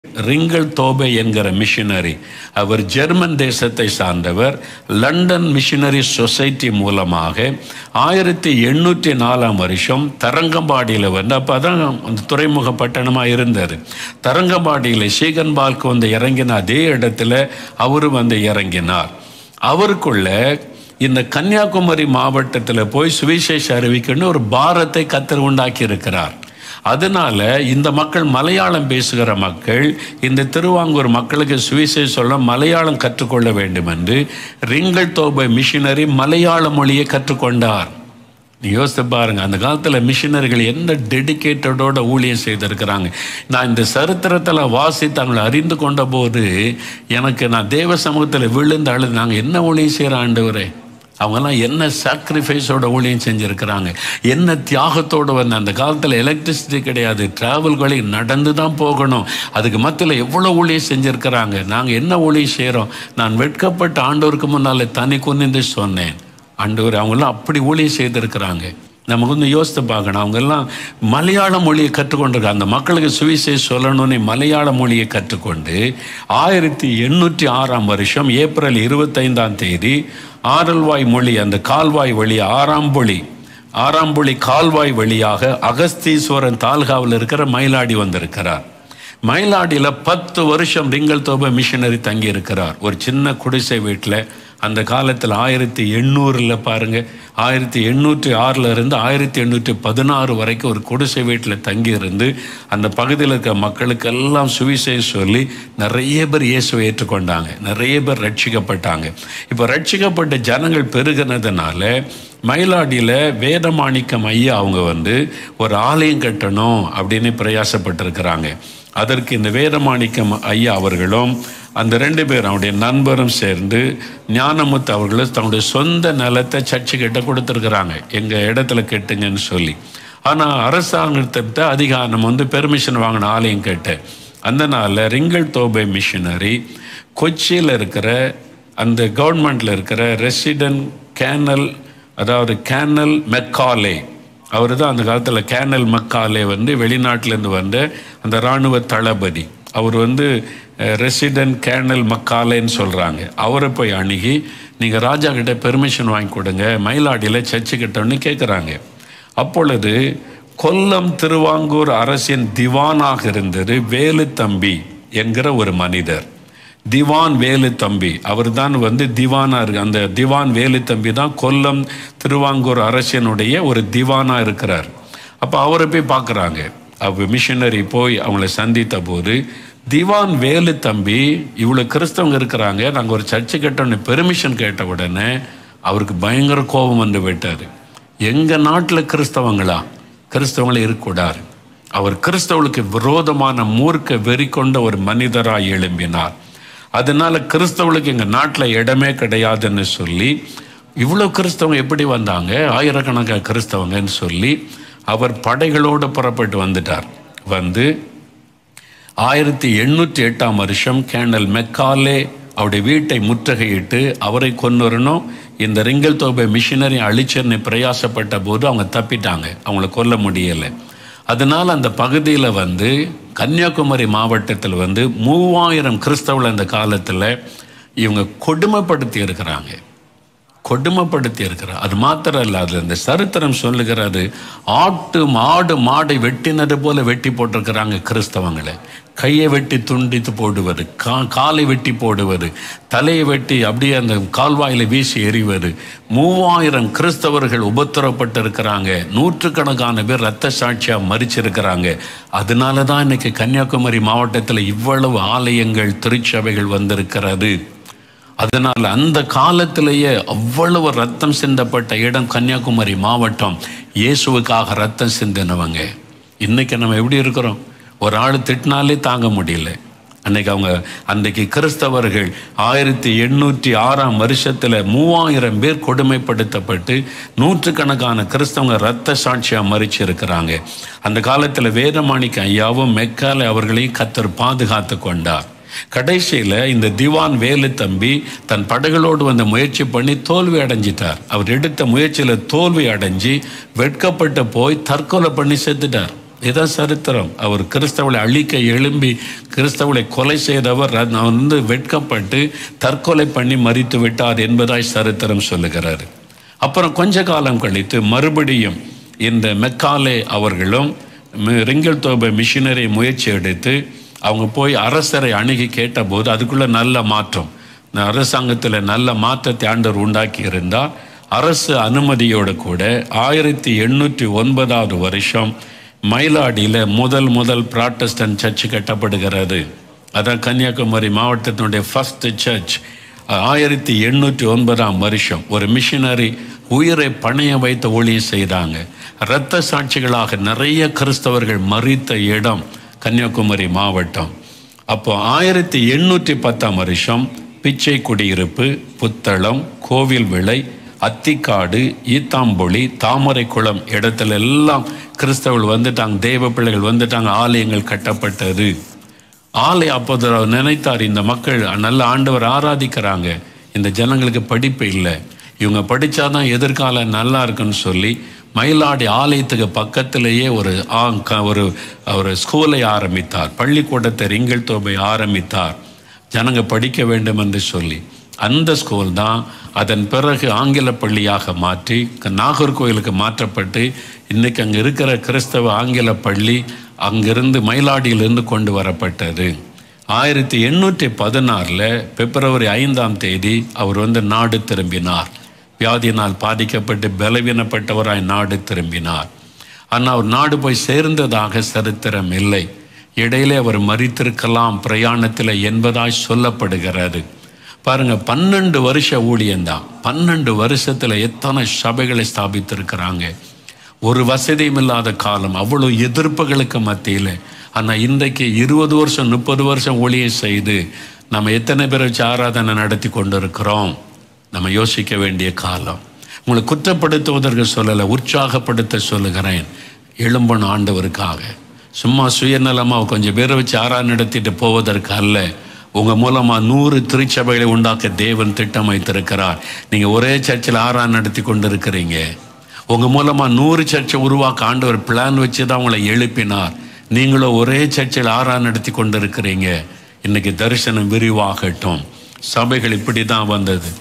wrinkle Dube என்கிற machinery அவர் German தேசத்தை சார்ந்தவர் லண்டன் மிஷினரி சொசைட்டி மூலமாக ஆயிரத்தி எண்ணூற்றி நாலாம் வருஷம் தரங்கம்பாடியில் வந்து அப்போ தான் அந்த துறைமுக பட்டணமாக இருந்தார் தரங்கம்பாடியில் சீகன்பால்க்கு வந்து இறங்கின அதே இடத்துல அவரும் வந்து இறங்கினார் அவருக்குள்ள இந்த கன்னியாகுமரி மாவட்டத்தில் போய் சுவிசேஷ அறிவிக்கணும்னு ஒரு பாரத்தை கத்தர் உண்டாக்கி இருக்கிறார் அதனால இந்த மக்கள் மலையாளம் பேசுகிற மக்கள் இந்த திருவாங்கூர் மக்களுக்கு சுவிசேஷ சொல்ல மலையாளம் கற்றுக்கொள்ள வேண்டும் என்று ரிங்கல் தோபை மிஷினரி மலையாள மொழியை கற்றுக்கொண்டார் நீ யோசித்து பாருங்க அந்த காலத்தில் மிஷினரிகள் எந்த டெடிக்கேட்டடோட ஊழியம் செய்திருக்கிறாங்க நான் இந்த சரித்திரத்தில் வாசித்து அவங்களை அறிந்து கொண்ட போது எனக்கு நான் தேவ சமூகத்தில் விழுந்து அழுது நாங்கள் என்ன ஊழியம் செய்கிற ஆண்டவரே அவங்கெல்லாம் என்ன சாக்ரிஃபைஸோட ஊழியம் செஞ்சுருக்கிறாங்க என்ன தியாகத்தோடு வந்து அந்த காலத்தில் எலக்ட்ரிசிட்டி கிடையாது ட்ராவல்களை நடந்து தான் போகணும் அதுக்கு மத்தியில் எவ்வளோ ஊழியம் செஞ்சுருக்கிறாங்க நாங்கள் என்ன ஊழியம் செய்கிறோம் நான் வெட்கப்பட்ட ஆண்டவருக்கு முன்னால் தனி குனிந்து சொன்னேன் ஆண்டவர் அவங்கெல்லாம் அப்படி ஊழியம் செய்திருக்கிறாங்க நம்ம கொஞ்சம் யோசித்து பார்க்கணும் அவங்கெல்லாம் மலையாள மொழியை கற்றுக்கொண்டிருக்காங்க அந்த மக்களுக்கு சுவிசேஷ சொல்லணும்னு மலையாள மொழியை கற்றுக்கொண்டு ஆயிரத்தி எண்ணூற்றி ஆறாம் வருஷம் ஏப்ரல் இருபத்தைந்தாம் தேதி ஆரல்வாய் மொழி அந்த கால்வாய் வழி ஆறாம்பொழி ஆறாம்பொழி கால்வாய் வழியாக அகஸ்தீஸ்வரன் தாலுகாவில் இருக்கிற மயிலாடி வந்திருக்கிறார் மயிலாடியில் பத்து வருஷம் ரிங்கல் தோப மிஷினரி தங்கி இருக்கிறார் ஒரு சின்ன குடிசை வீட்டில் அந்த காலத்தில் ஆயிரத்தி எண்ணூறில் பாருங்க ஆயிரத்தி எண்ணூற்றி ஆறில் இருந்து ஆயிரத்தி எண்ணூற்றி பதினாறு வரைக்கும் ஒரு குடிசை வீட்டில் தங்கி இருந்து அந்த பகுதியில் இருக்க மக்களுக்கெல்லாம் சுவிசேஷ சொல்லி நிறைய பேர் இயேசுவை ஏற்றுக்கொண்டாங்க நிறைய பேர் ரட்சிக்கப்பட்டாங்க இப்போ ரட்சிக்கப்பட்ட ஜனங்கள் பெருகினதுனால மயிலாடியில் வேதமாணிக்கம் ஐயா அவங்க வந்து ஒரு ஆலயம் கட்டணும் அப்படின்னு பிரயாசப்பட்டிருக்கிறாங்க அதற்கு இந்த வேதமாணிக்கம் ஐயா அவர்களும் அந்த ரெண்டு பேரும் அவருடைய நண்பரும் சேர்ந்து ஞானமுத்து அவர்களும் தன்னுடைய சொந்த நிலத்தை சர்ச்சு கிட்ட கொடுத்துருக்குறாங்க எங்கள் இடத்துல கெட்டுங்கன்னு சொல்லி ஆனால் அரசாங்கத்திட்ட அதிகாரம் வந்து பெர்மிஷன் வாங்கின ஆலயம் கேட்டேன் அந்த நாளில் ரிங்கல் தோபை மிஷினரி கொச்சியில் இருக்கிற அந்த கவர்மெண்ட்டில் இருக்கிற ரெசிடென்ட் கேனல் அதாவது கேனல் மெக்காலே அவர் தான் அந்த காலத்தில் கேனல் மக்காலே வந்து வெளிநாட்டிலேருந்து வந்த அந்த இராணுவ தளபதி அவர் வந்து ரெசிடென்ட் கேனல் மக்காலேன்னு சொல்கிறாங்க அவரை போய் அணுகி நீங்கள் ராஜா கிட்ட பெர்மிஷன் வாங்கி கொடுங்க மயிலாடியில் சர்ச்சு கிட்டோன்னு கேட்குறாங்க அப்பொழுது கொல்லம் திருவாங்கூர் அரசின் திவானாக இருந்தது வேலு தம்பி என்கிற ஒரு மனிதர் திவான் வேலு தம்பி அவர் தான் வந்து திவானா இருக்கு அந்த திவான் வேலு தம்பி தான் கொல்லம் திருவாங்கூர் அரசினுடைய ஒரு திவானா இருக்கிறார் அப்போ அவரை போய் பார்க்குறாங்க அவ மிஷினரி போய் அவங்கள சந்தித்த போது திவான் வேலு தம்பி இவ்வளோ கிறிஸ்தவங்க இருக்கிறாங்க நாங்கள் ஒரு சர்ச்சை கட்டோன்னு பெர்மிஷன் கேட்ட உடனே அவருக்கு பயங்கர கோபம் வந்து விட்டார் எங்கள் நாட்டில் கிறிஸ்தவங்களா கிறிஸ்தவங்களே இருக்கக்கூடாது அவர் கிறிஸ்தவளுக்கு விரோதமான மூர்க்க வெறி கொண்ட ஒரு மனிதராய் எழும்பினார் அதனால கிறிஸ்தவளுக்கு எங்கள் நாட்டில் இடமே கிடையாதுன்னு சொல்லி இவ்வளோ கிறிஸ்தவங்க எப்படி வந்தாங்க ஆயிரக்கணக்கான கிறிஸ்தவங்கன்னு சொல்லி அவர் படைகளோடு புறப்பட்டு வந்துட்டார் வந்து ஆயிரத்தி எண்ணூற்றி எட்டாம் வருஷம் கேனல் மெக்காலே அவருடைய வீட்டை முற்றுகையிட்டு அவரை கொன்னுறணும் இந்த ரிங்கல் தோபை மிஷினரி அழிச்சர்னு பிரயாசப்பட்ட போது அவங்க தப்பிட்டாங்க அவங்கள கொல்ல முடியலை அதனால் அந்த பகுதியில் வந்து கன்னியாகுமரி மாவட்டத்தில் வந்து மூவாயிரம் கிறிஸ்தவர்கள் அந்த காலத்தில் இவங்க கொடுமைப்படுத்தி இருக்கிறாங்க கொடுமைப்படுத்தி இருக்கிறார் அது மாத்திரம் இல்லை அதில் இந்த சரித்திரம் சொல்லுகிறது ஆட்டு மாடு மாடை வெட்டினது போல வெட்டி போட்டிருக்கிறாங்க கிறிஸ்தவங்களை கையை வெட்டி துண்டித்து போடுவது கா காலை வெட்டி போடுவது தலையை வெட்டி அப்படியே அந்த கால்வாயில் வீசி எறிவது மூவாயிரம் கிறிஸ்தவர்கள் உபத்திரப்பட்டிருக்கிறாங்க நூற்றுக்கணக்கான பேர் ரத்த சாட்சியாக மறிச்சிருக்கிறாங்க அதனால தான் இன்னைக்கு கன்னியாகுமரி மாவட்டத்தில் இவ்வளவு ஆலயங்கள் திருச்சபைகள் வந்திருக்கிறது அதனால் அந்த காலத்திலேயே அவ்வளவு ரத்தம் சிந்தப்பட்ட இடம் கன்னியாகுமரி மாவட்டம் இயேசுவுக்காக ரத்தம் சிந்தினவங்க இன்னைக்கு நம்ம எப்படி இருக்கிறோம் ஒரு ஆள் திட்டினாலே தாங்க முடியல அன்னைக்கு அவங்க அன்றைக்கு கிறிஸ்தவர்கள் ஆயிரத்தி எண்ணூற்றி ஆறாம் வருஷத்தில் மூவாயிரம் பேர் கொடுமைப்படுத்தப்பட்டு நூற்றுக்கணக்கான கிறிஸ்தவங்க ரத்த சாட்சியாக மறிச்சு இருக்கிறாங்க அந்த காலத்தில் வேதமாணிக்க ஐயாவும் மெக்காலை அவர்களையும் கத்தர் பாதுகாத்து கொண்டார் கடைசியில் இந்த திவான் வேலு தம்பி தன் படைகளோடு வந்து முயற்சி பண்ணி தோல்வி அடைஞ்சிட்டார் அவர் எடுத்த முயற்சியில் தோல்வி அடைஞ்சு வெட்கப்பட்டு போய் தற்கொலை பண்ணி செத்துட்டார் இதான் சரித்திரம் அவர் கிறிஸ்தவளை அழிக்க எழும்பி கிறிஸ்தவளை கொலை செய்தவர் அது வந்து வெட்கப்பட்டு தற்கொலை பண்ணி மறித்து விட்டார் என்பதாய் சரித்திரம் சொல்லுகிறார் அப்புறம் கொஞ்ச காலம் கழித்து மறுபடியும் இந்த மெக்காலே அவர்களும் மி- ரிங்கல் தோப மிஷினரி முயற்சி எடுத்து அவங்க போய் அரசரை அணுகி கேட்டபோது அதுக்குள்ள நல்ல மாற்றம் இந்த அரசாங்கத்தில் நல்ல மாற்றத்தை ஆண்டவர் உண்டாக்கி இருந்தால் அரசு அனுமதியோடு கூட ஆயிரத்தி எண்ணூற்றி ஒன்பதாவது வருஷம் மயிலாடியில் முதல் முதல் ப்ராட்டஸ்டன்ட் சர்ச் கட்டப்படுகிறது அதான் கன்னியாகுமரி மாவட்டத்தினுடைய ஃபர்ஸ்ட் சர்ச் ஆயிரத்தி எண்ணூற்றி ஒன்பதாம் வருஷம் ஒரு மிஷினரி உயிரை பணைய வைத்து ஊழியம் செய்தாங்க இரத்த சாட்சிகளாக நிறைய கிறிஸ்தவர்கள் மறித்த இடம் கன்னியாகுமரி மாவட்டம் அப்போ ஆயிரத்தி எண்ணூற்றி பத்தாம் வருஷம் பிச்சை குடியிருப்பு புத்தளம் கோவில் விளை அத்திக்காடு ஈத்தாம்பொழி தாமரைக்குளம் இடத்துல எல்லாம் கிறிஸ்தவர்கள் வந்துட்டாங்க தேவ பிள்ளைகள் வந்துட்டாங்க ஆலயங்கள் கட்டப்பட்டது ஆலை அப்போது அவர் நினைத்தார் இந்த மக்கள் நல்ல ஆண்டவர் ஆராதிக்கிறாங்க இந்த ஜனங்களுக்கு படிப்பு இல்லை இவங்க படித்தாதான் எதிர்காலம் நல்லா இருக்குன்னு சொல்லி மயிலாடி ஆலயத்துக்கு பக்கத்திலேயே ஒரு ஆ- க- ஒரு ஒரு ஸ்கூலை ஆரம்பித்தார் பள்ளிக்கூடத்தை ரிங்கல் தோபை ஆரம்பித்தார் ஜனங்க படிக்க வேண்டும் என்று சொல்லி அந்த ஸ்கூல் தான் அதன் பிறகு ஆங்கில பள்ளியாக மாற்றி க- நாகர்கோயிலுக்கு மாற்றப்பட்டு இன்னைக்கு அங்கே இருக்கிற கிறிஸ்தவ ஆங்கில பள்ளி அங்கிருந்து மயிலாடியிலிருந்து கொண்டு வரப்பட்டது ஆயிரத்தி எண்ணூற்றி பதினாறில் பிப்ரவரி ஐந்தாம் தேதி அவர் வந்து நாடு திரும்பினார் வியாதியினால் பாதிக்கப்பட்டு பலவீனப்பட்டவராய் நாடு திரும்பினார் ஆனால் அவர் நாடு போய் சேர்ந்ததாக சரித்திரம் இல்லை இடையிலே அவர் மறித்திருக்கலாம் பிரயாணத்தில் என்பதாய் சொல்லப்படுகிறது பாருங்க பன்னெண்டு வருஷ ஊழியம்தான் பன்னெண்டு வருஷத்துல எத்தனை சபைகளை ஸ்தாபித்திருக்கிறாங்க ஒரு வசதியும் இல்லாத காலம் அவ்வளோ எதிர்ப்புகளுக்கு மத்தியில் ஆனால் இன்றைக்கு இருபது வருஷம் முப்பது வருஷம் ஊழியம் செய்து நம்ம எத்தனை பேரை வச்சு ஆராதனை நடத்தி கொண்டு இருக்கிறோம் நம்ம யோசிக்க வேண்டிய காலம் உங்களை குற்றப்படுத்துவதற்கு சொல்லலை உற்சாகப்படுத்த சொல்லுகிறேன் எழும்பன் ஆண்டவருக்காக சும்மா சுயநலமாக கொஞ்சம் பேரை வச்சு ஆராதனை நடத்திட்டு போவதற்கு அல்ல உங்கள் மூலமாக நூறு திருச்சபைகளை உண்டாக்க தேவன் திட்டம் வைத்திருக்கிறார் நீங்கள் ஒரே சர்ச்சில் ஆராதனை நடத்தி கொண்டு இருக்கிறீங்க உங்கள் மூலமாக நூறு சர்ச்சை உருவாக்க ஆண்டவர் பிளான் வச்சு தான் உங்களை எழுப்பினார் நீங்களும் ஒரே சர்ச்சில் ஆராதனை நடத்தி கொண்டு இருக்கிறீங்க இன்னைக்கு தரிசனம் விரிவாகட்டும் சபைகள் இப்படி தான் வந்தது